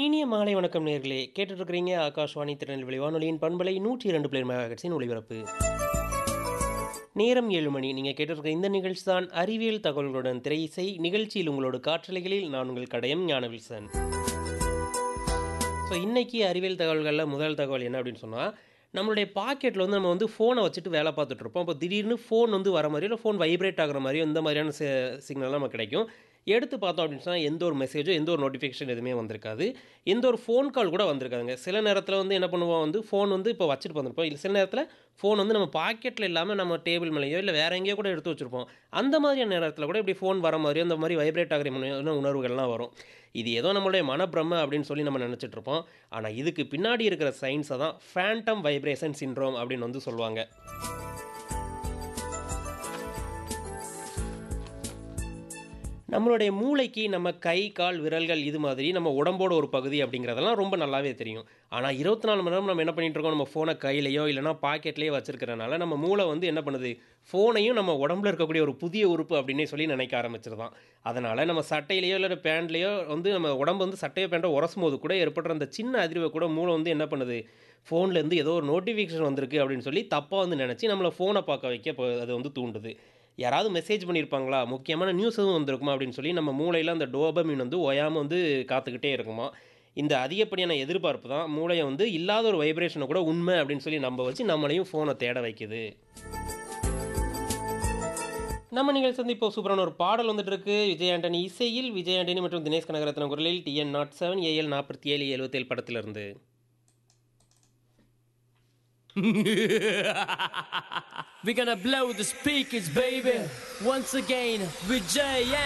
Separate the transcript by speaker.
Speaker 1: இனிய மாலை வணக்கம் நேர்களே கேட்டுட்டு இருக்கிறீங்க ஆகாஷ்வாணி திருநெல்வேலி வானொலியின் பண்பலை நூற்றி இரண்டு பிளேர் மெகாஹெட்ஸின் ஒளிபரப்பு நேரம் ஏழு மணி நீங்கள் கேட்டிருக்க இந்த நிகழ்ச்சி தான் அறிவியல் தகவல்களுடன் திரை இசை நிகழ்ச்சியில் உங்களோட காற்றலைகளில் நான் உங்கள் கடையம் ஞானவில்சன் ஸோ இன்னைக்கு அறிவியல் தகவல்களில் முதல் தகவல் என்ன அப்படின்னு சொன்னால் நம்மளுடைய பாக்கெட்டில் வந்து நம்ம வந்து ஃபோனை வச்சுட்டு வேலை பார்த்துட்டு இருப்போம் அப்போ திடீர்னு ஃபோன் வந்து வர மாதிரியோ இல்லை ஃபோன் வைப்ரேட் ஆகிற மாதிரியோ இந்த மாதிரியான சிக்னல்லாம் நமக்கு கிடைக்கும் எடுத்து பார்த்தோம் அப்படின்னு சொன்னால் எந்த ஒரு மெசேஜோ எந்த ஒரு நோட்டிஃபிகேஷன் எதுவுமே வந்திருக்காது எந்த ஒரு ஃபோன் கால் கூட வந்திருக்காதுங்க சில நேரத்தில் வந்து என்ன பண்ணுவோம் வந்து ஃபோன் வந்து இப்போ வச்சுட்டு வந்திருப்போம் இல்லை சில நேரத்தில் ஃபோன் வந்து நம்ம பாக்கெட்டில் இல்லாமல் நம்ம டேபிள் மேலேயோ இல்லை வேற எங்கேயோ கூட எடுத்து வச்சுருப்போம் அந்த மாதிரியான நேரத்தில் கூட இப்படி ஃபோன் வர மாதிரியோ இந்த மாதிரி வைப்ரேட் ஆகிற மாதிரியான உணர்வுகள்லாம் வரும் இது ஏதோ நம்மளுடைய மனப்பிரம அப்படின்னு சொல்லி நம்ம நினச்சிட்டு இருப்போம் ஆனால் இதுக்கு பின்னாடி இருக்கிற சயின்ஸை தான் ஃபேண்டம் வைப்ரேஷன் சின்ரோம் அப்படின்னு வந்து சொல்லுவாங்க நம்மளுடைய மூளைக்கு நம்ம கை கால் விரல்கள் இது மாதிரி நம்ம உடம்போட ஒரு பகுதி அப்படிங்கிறதெல்லாம் ரொம்ப நல்லாவே தெரியும் ஆனால் இருபத்தி நாலு மணி நேரம் நம்ம என்ன பண்ணிட்டு இருக்கோம் நம்ம ஃபோனை கையிலையோ இல்லைனா பாக்கெட்லேயோ வச்சிருக்கிறனால நம்ம மூளை வந்து என்ன பண்ணுது ஃபோனையும் நம்ம உடம்புல இருக்கக்கூடிய ஒரு புதிய உறுப்பு அப்படின்னே சொல்லி நினைக்க ஆரம்பிச்சிருதான் அதனால் நம்ம சட்டையிலையோ இல்லை பேண்ட்லேயோ வந்து நம்ம உடம்பு வந்து சட்டையோ பேண்ட்டோ உரசும் போது கூட ஏற்படுற அந்த சின்ன அதிர்வை கூட மூளை வந்து என்ன பண்ணுது ஃபோன்லேருந்து ஏதோ ஒரு நோட்டிஃபிகேஷன் வந்திருக்கு அப்படின்னு சொல்லி தப்பாக வந்து நினச்சி நம்மளை ஃபோனை பார்க்க வைக்க இப்போ அது வந்து தூண்டுது யாராவது மெசேஜ் பண்ணியிருப்பாங்களா முக்கியமான நியூஸ் எதுவும் வந்திருக்குமா அப்படின்னு சொல்லி நம்ம மூளையில் அந்த டோபமின் வந்து ஓயாமல் வந்து காத்துக்கிட்டே இருக்குமா இந்த அதிகப்படியான எதிர்பார்ப்பு தான் மூளையை வந்து இல்லாத ஒரு வைப்ரேஷனை கூட உண்மை அப்படின்னு சொல்லி நம்ப வச்சு நம்மளையும் ஃபோனை தேட வைக்குது நம்ம நிகழ்ச்சி வந்து இப்போ சூப்பரான ஒரு பாடல் வந்துட்டு இருக்கு விஜய் ஆண்டனி இசையில் விஜய் ஆண்டனி மற்றும் தினேஷ் கனகரத்ன குரலில் டிஎன் நாட் செவன் ஏஎல் நாற்பத்தி ஏழு எழுபத்தேழு படத்திலிருந்து
Speaker 2: We're gonna blow the speakers, baby. Once again, with Jay